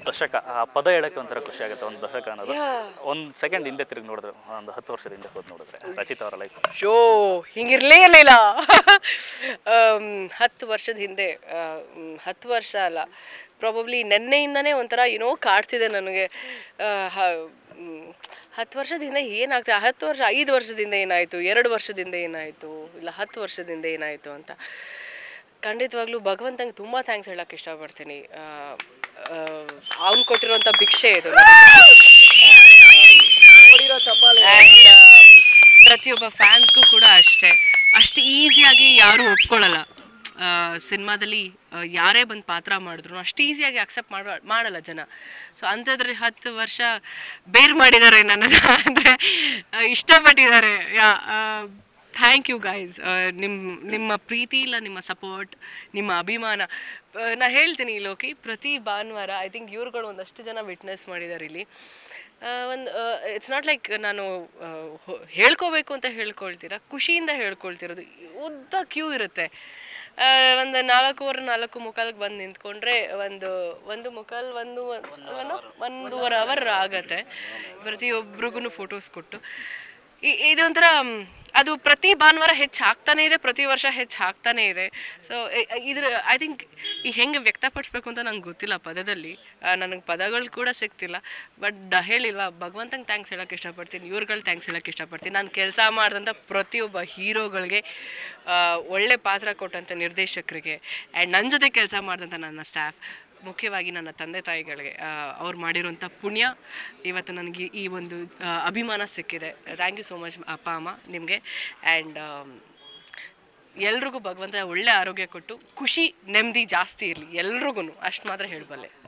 ದಶಕ ಆ ಪದ ಹೇಳಕ್ಕೆ ಒಂಥರ ಖುಷಿ ಆಗುತ್ತೆ ಒಂದು ದಶಕ ಅನ್ನೋದು ಒಂದು ಸೆಕೆಂಡ್ ಹಿಂದೆ ತಿರುಗಿ ನೋಡಿದ್ರೆ ಒಂದು ಹತ್ತು ವರ್ಷದ ಹಿಂದೆ ಹೋದ್ ನೋಡಿದ್ರೆ ರಚಿತಾ ಅವರ ಲೈಫ್ ಶೋ ಹಿಂಗಿರ್ಲೇ ಇರಲಿಲ್ಲ ಹತ್ತು ವರ್ಷದ ಹಿಂದೆ ಆ, ಮ್, ಹತ್ತು ವರ್ಷ ಅಲ್ಲ ಪ್ರಾಬಬ್ಲಿ ನೆನ್ನೆಯಿಂದನೇ ಒಂಥರ ಏನೋ ಕಾಡ್ತಿದೆ ನನಗೆ ಆ, ಹ- ಮ್, ಹತ್ತು ವರ್ಷದ ಹಿಂದೆ ಏನಾಗ್ತದೆ ಹತ್ತು ವರ್ಷ ಐದು ವರ್ಷದಿಂದ ಏನಾಯಿತು ಎರಡು ವರ್ಷದಿಂದ ಏನಾಯಿತು ಇಲ್ಲ ಹತ್ತು ವರ್ಷದಿಂದ ಏನಾಯಿತು ಅಂತ ಖಂಡಿತವಾಗ್ಲೂ ಭಗವಂತಂಗೆ ತುಂಬ ಥ್ಯಾಂಕ್ಸ್ ಹೇಳಕ್ಕೆ ಇಷ್ಟಪಡ್ತೀನಿ ಅವ್ನು ಕೊಟ್ಟಿರೋಂಥ ಭಿಕ್ಷೆ ಇದು And, um, ಪ್ರತಿಯೊಬ್ಬ ಫ್ಯಾನ್ಸ್ಗೂ ಕೂಡ ಅಷ್ಟೇ ಅಷ್ಟು ಈಸಿಯಾಗಿ ಯಾರೂ ಒಪ್ಕೊಳ್ಳಲ್ಲ ಸಿನಿಮಾದಲ್ಲಿ ಯಾರೇ ಬಂದು ಪಾತ್ರ ಮಾಡಿದ್ರು ಅಷ್ಟು ಈಸಿಯಾಗಿ ಅಕ್ಸೆಪ್ಟ್ ಮಾಡ ಮಾಡಲ್ಲ ಜನ ಸೊ ಅಂಥದ್ರಲ್ಲಿ ಹತ್ತು ವರ್ಷ ಬೇರ್ ಮಾಡಿದ್ದಾರೆ ನನ್ನನ್ನು ಅಂದರೆ ಇಷ್ಟಪಟ್ಟಿದ್ದಾರೆ ಯಾ ಥ್ಯಾಂಕ್ ಯು ಗೈಸ್ ನಿಮ್ಮ ನಿಮ್ಮ ಪ್ರೀತಿ ಇಲ್ಲ ನಿಮ್ಮ ಸಪೋರ್ಟ್ ನಿಮ್ಮ ಅಭಿಮಾನ ಆ, ನಾ ಹೇಳ್ತೀನಿ ಲೋಕಿ ಪ್ರತಿ ಭಾನುವಾರ ಐ ಥಿಂಕ್ ಇವ್ರುಗಳು ಒಂದಷ್ಟು ಜನ ವಿಟ್ನೆಸ್ ಮಾಡಿದ್ದಾರೆ ಇಲ್ಲಿ ಒಂದು ಇಟ್ಸ್ ನಾಟ್ ಲೈಕ್ ನಾನು ಆ, ಹೊ- ಹೇಳ್ಕೋಬೇಕು ಅಂತ ಹೇಳ್ಕೊಳ್ತೀರಾ ಖುಷಿಯಿಂದ ಹೇಳ್ಕೊಳ್ತಿರೋದು ಉದ್ದ ಕ್ಯೂ ಇರುತ್ತೆ ಒಂದು ನಾಲ್ಕೂವರೆ ನಾಲ್ಕು ಮುಕ್ಕಾಲ್ಗೆ ಬಂದು ನಿಂತ್ಕೊಂಡ್ರೆ ಒಂದು ಒಂದು ಮುಕ್ಕಾಲ್ ಒಂದು ಏನು? ಒಂದೂವರೆ ಅವರ್ ಆಗತ್ತೆ ಪ್ರತಿಯೊಬ್ರಿಗೂ ಫೋಟೋಸ್ ಕೊಟ್ಟು ಈ- ಇದೊಂಥರ ಮ್, ಅದು ಪ್ರತಿ ಭಾನುವಾರ ಹೆಚ್ಚು ಆಗ್ತಾನೇ ಇದೆ ಪ್ರತಿ ವರ್ಷ ಹೆಚ್ಚು ಆಗ್ತಾನೇ ಇದೆ ಸೊ ಇದ್ರ ಐ ಥಿಂಕ್ ಈ ಹೆಂಗೆ ವ್ಯಕ್ತಪಡಿಸ್ಬೇಕು ಅಂತ ನಂಗೆ ಗೊತ್ತಿಲ್ಲ ಪದದಲ್ಲಿ ನನಗೆ ಪದಗಳು ಕೂಡ ಸಿಗ್ತಿಲ್ಲ ಬಟ್ ಹೇಳಿಲ್ವಾ ಭಗವಂತಂಗೆ ಥ್ಯಾಂಕ್ಸ್ ಹೇಳೋಕ್ಕೆ ಇಷ್ಟಪಡ್ತೀನಿ ಇವ್ರುಗಳು ಥ್ಯಾಂಕ್ಸ್ ಹೇಳೋಕ್ಕೆ ಇಷ್ಟಪಡ್ತೀನಿ ನಾನು ಕೆಲಸ ಮಾಡಿದಂಥ ಪ್ರತಿಯೊಬ್ಬ ಹೀರೋಗಳಿಗೆ ಆ, ಒಳ್ಳೆ ಪಾತ್ರ ಕೊಟ್ಟಂಥ ನಿರ್ದೇಶಕರಿಗೆ ಆ್ಯಂಡ್ ನನ್ನ ಜೊತೆ ಕೆಲಸ ಮಾಡಿದಂಥ ನನ್ನ ಸ್ಟಾಫ್ ಮುಖ್ಯವಾಗಿ ನನ್ನ ತಂದೆ ತಾಯಿಗಳಿಗೆ ಅವ್ರು ಮಾಡಿರುವಂಥ ಪುಣ್ಯ ಇವತ್ತು ನನಗೆ ಈ ಒಂದು ಆ, ಅಭಿಮಾನ ಸಿಕ್ಕಿದೆ ಥ್ಯಾಂಕ್ ಯು ಸೋ ಮಚ್ ಅಪ್ಪ ಅಮ್ಮ ನಿಮಗೆ ಆ್ಯಂಡ್ ಎಲ್ರಿಗೂ ಭಗವಂತ ಒಳ್ಳೆ ಆರೋಗ್ಯ ಕೊಟ್ಟು ಖುಷಿ ನೆಮ್ಮದಿ ಜಾಸ್ತಿ ಇರಲಿ ಎಲ್ರಿಗೂ ಅಷ್ಟು ಮಾತ್ರ ಹೇಳಬಲ್ಲೆ